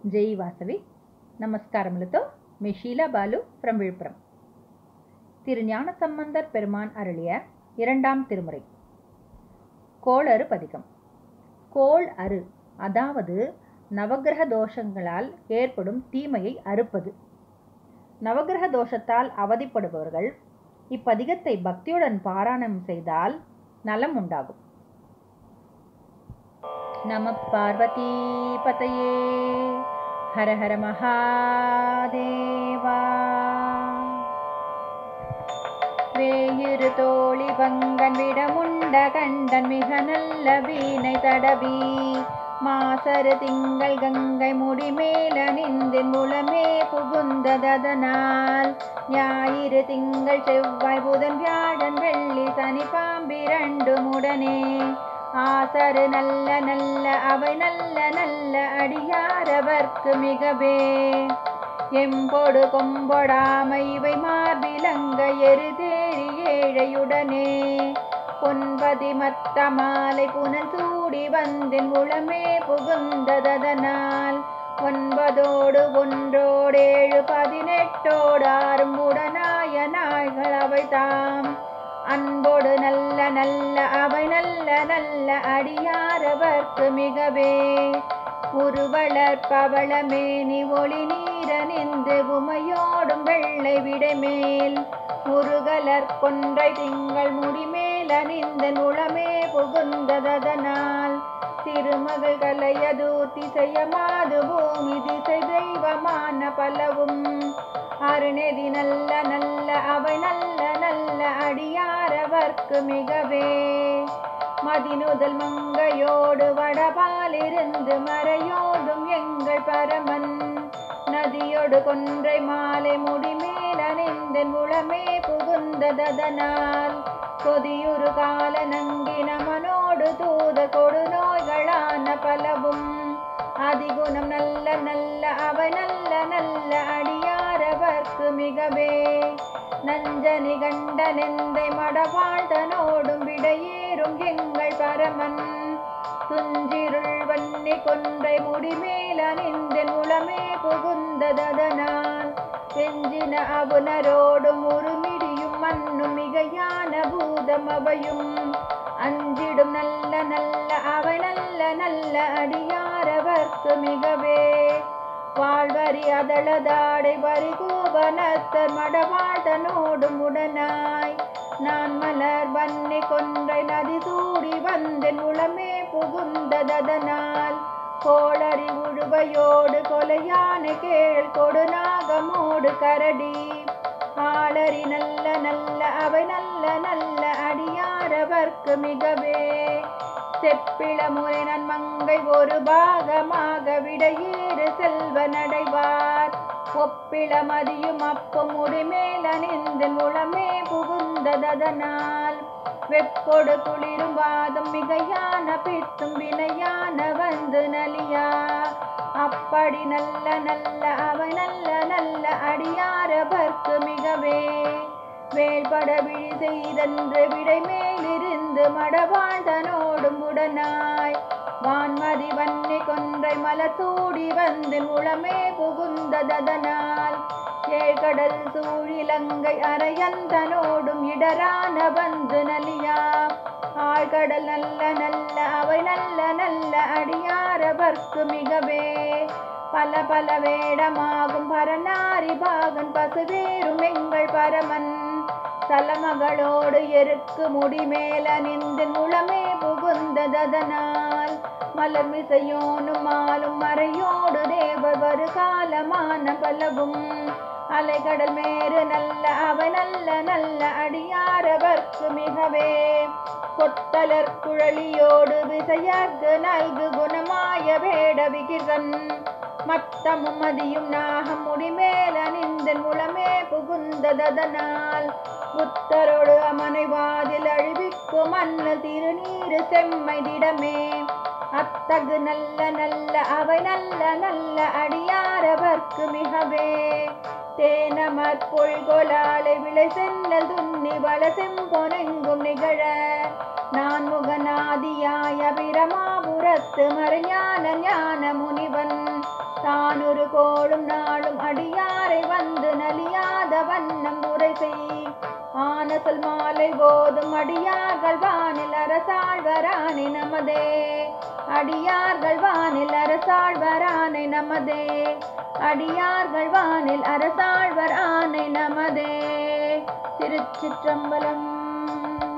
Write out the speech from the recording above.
జై వాసవి நமஸ்காரமுலతో மே ஷீலா பாலு ஃப்ரம் விழுப்புரம் திரு ஞானசம்பந்தர் பெருமான் அருளிய இரண்டாம் திருமுறை கோளறு பதிகம் கோள் அரு அதாவது நவக்கிரக தோஷங்களால் ஏற்படும் தீமையை அறுப்பது நவக்கிரக தோஷத்தால் அவதிப்படுபவர்கள் இப்பதிகத்தை பக்தியுடன் பாராயணம் செய்தால் நலம் உண்டாகும் நம பார்வதி பதையே ஹர ஹர மகாதேவா வேயிரு தோழி பங்கன் விடமுண்ட கண்டன் மிக நல்ல வீணை தடவி மாசரு திங்கள் கங்கை முடிமேல நிந்தின் முளமே புகுந்ததனால் ஞாயிறு திங்கள் செவ்வாய் புதன் வியாழன் வெள்ளி சனி பாம்பிரண்டும் உடனே ஆசரு நல்ல நல்ல அவை நல்ல நல்ல அடியாரவர்க்கு மிகவே எம்பொடு கொம்பொடாமை இவை மார்பிலங்க எருதேறி ஏழையுடனே பொன்பதி மத்த மாலை புனல் சூடி வந்தின் உளமே புகுந்ததனால் ஒன்பதோடு ஒன்றோடேழு பதினெட்டோடு ஆறும் உடனாய நாய்கள் அவை தாம் அன்போடு நல்ல நல்ல அவை நல்ல நல்ல அடியாரவர்க்கு மிகவே உருவளர் பவளமேனி ஒளி நீர நின்று உமையோடும் வெள்ளை விடைமேல் முருகலர் கொன்றை திங்கள் முடிமேல் அணிந்த நுளமே புகுந்ததனால் திருமகள் கலையது திசையமாது பூமி திசை தெய்வமான பலவும் அருணெதி நல்ல நல்ல அவை நல்ல நல்ல அடியாரவர்க்கு மிகவே மதினுதல் மங்கையோடு வடபாலிருந்து மறையோடும் எங்கள் பரமன் நதியோடு கொன்றை மாலை முடிமேல் அணிந்த முளமே புகுந்ததனால் கொதியுறு கால நங்கின மனோடு தூத கொடு நோய்களான பலவும் அதிகுணம் நல்ல நல்ல அவை நல்ல நல்ல அடியாரவர்க்கு மிகவே நஞ்சனி கண்ட நெந்தை மடவாழ்தனோடும் விடையேறும் எங்கள் பரமன் துஞ்சிருள் வன்னி கொன்றை முடிமேல் அணிந்த முளமே புகுந்ததனால் வெஞ்சின அவுணரோடும் உருமிடியும் மண்ணும் மிகையான பூதம் அவையும் அஞ்சிடும் நல்ல நல்ல அவை நல்ல நல்ல அடியாரவர்க்கு மிகவே வாழ்வரி அதளதாடை வரி கூபனத்தர் மடவாழ்தனோடும் உடனாய் நான் மலர் வன்னி கொன்றை நதி சூடி வந்தென் உளமே புகுந்ததனால் கோளறி உழுவையோடு கொலையான கேள் கொடுநாகமோடு கரடி ஆளறி நல்ல நல்ல அவை நல்ல நல்ல அடியாரவர்க்கு மிகவே செப்பிள முறை நன்மங்கை ஒரு பாகமாக விடையேறு செல்வ நடைவார் ஒப்பிள மதியும் அப்பம் முடிமேல் அணிந்து உளமே புகுந்ததனால் வெப்பொடு குளிரும் வாதம் மிகையான பித்தும் வினையான வந்து நலியா அப்படி நல்ல நல்ல அவை நல்ல நல்ல அடியாரவர்க்கு மிகவே வேல்பட விழி செய்தன்று விடை மேலிருந்து மடவாழ்தனோடும் உடனாய் வான்மதி வன்னி கொன்றை மலர் சூடி வந்து உளமே புகுந்ததனால் ஏழ்கடல் சூழிலங்கை அரையந்தனோடும் இடரான வந்து நலியா ஆழ்கடல் நல்ல நல்ல அவை நல்ல நல்ல அடியாரவர்க்கு மிகவே பல பல வேடமாகும் பரநாரி பாகன் பசுவேறும் எங்கள் பரமன் தலமகளோடு எருக்கு முடிமேல நின்று முளமே புகுந்ததனால் மலர் மிசையோனும் மாலும் மறையோடு தேவர் வரு காலமான பலவும் அலைகடல் மேறு நல்ல அவ நல்ல நல்ல அடியாரவர்க்கு மிகவே கொத்தலர் குழலியோடு விசையர்க்கு நல்கு குணமாய வேட விகிர்தன் மத்தமும் மதியும் நாகம் முடிமேல் அணிந்தன் முளமே புகுந்ததனால் புத்தரோடு அமனை வாதில் அழிவிக்கும் மன்னல் திருநீரு செம்மை திடமே அத்தகு நல்ல நல்ல அவை நல்ல நல்ல அடியாரவர்க்கு மிகவே தேனமற் பொழ்கொலாலை விளை சென்னல் துண்ணி வள செம்பொனெங்கும் நிகழ நான் முகநாதியாய பிரமாபுரத்து மறைஞான ஞான முனிவன் தான் இன்னசல் மாலை ஓதும் அடியார்கள் வானில் அரசாழ்வரானே நமதே அடியார்கள் வானில் அரசாழ்வர் ஆணை நமதே அடியார்கள் வானில் அரசாழ்வர் ஆணை நமதே திருச்சிற்றம்பலம்